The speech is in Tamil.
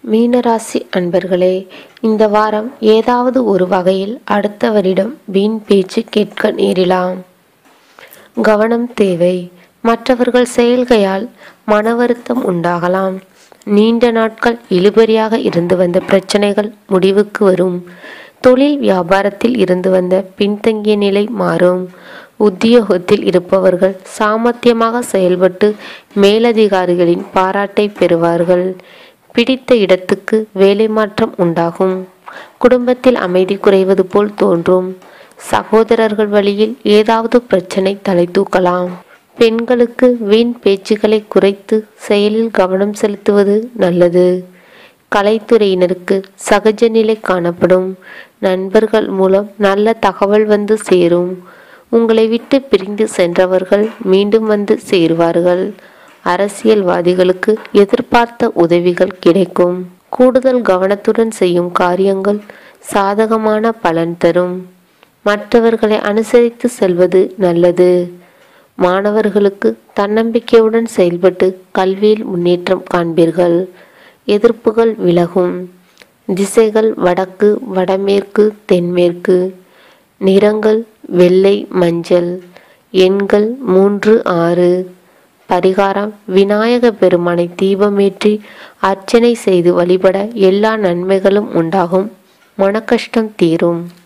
மீனராசி அன்பர்களே இந்த வாரம் ஏதாவது ஒரு வகையில் அடுத்தவரிடம் வீண் பேச்சு கேட்க நேரிலாம் கவனம் தேவை மற்றவர்கள் செயல்கையால் மன வருத்தம் உண்டாகலாம் நீண்ட நாட்கள் இழுபறியாக இருந்து வந்த பிரச்சனைகள் முடிவுக்கு வரும் தொழில் வியாபாரத்தில் இருந்து வந்த பின்தங்கிய நிலை மாறும் உத்தியோகத்தில் இருப்பவர்கள் சாமர்த்தியமாக செயல்பட்டு மேலதிகாரிகளின் பாராட்டை பெறுவார்கள் பிடித்த இடத்துக்கு வேலை மாற்றம் உண்டாகும் குடும்பத்தில் அமைதி குறைவது போல் தோன்றும் சகோதரர்கள் வழியில் ஏதாவது பிரச்சனை தலை தூக்கலாம் பெண்களுக்கு வீண் பேச்சுகளை குறைத்து செயலில் கவனம் செலுத்துவது நல்லது கலைத்துறையினருக்கு சகஜ நிலை காணப்படும் நண்பர்கள் மூலம் நல்ல தகவல் வந்து சேரும் உங்களை விட்டு பிரிந்து சென்றவர்கள் மீண்டும் வந்து சேருவார்கள் அரசியல்வாதிகளுக்கு எதிர்பார்த்த உதவிகள் கிடைக்கும் கூடுதல் கவனத்துடன் செய்யும் காரியங்கள் சாதகமான பலன் தரும் மற்றவர்களை அனுசரித்து செல்வது நல்லது மாணவர்களுக்கு தன்னம்பிக்கையுடன் செயல்பட்டு கல்வியில் முன்னேற்றம் காண்பீர்கள் எதிர்ப்புகள் விலகும் திசைகள் வடக்கு வடமேற்கு தென்மேற்கு நிறங்கள் வெள்ளை மஞ்சள் எண்கள் மூன்று ஆறு பரிகாரம் விநாயக பெருமானை தீபமேற்றி அர்ச்சனை செய்து வழிபட எல்லா நன்மைகளும் உண்டாகும் மனக்கஷ்டம் தீரும்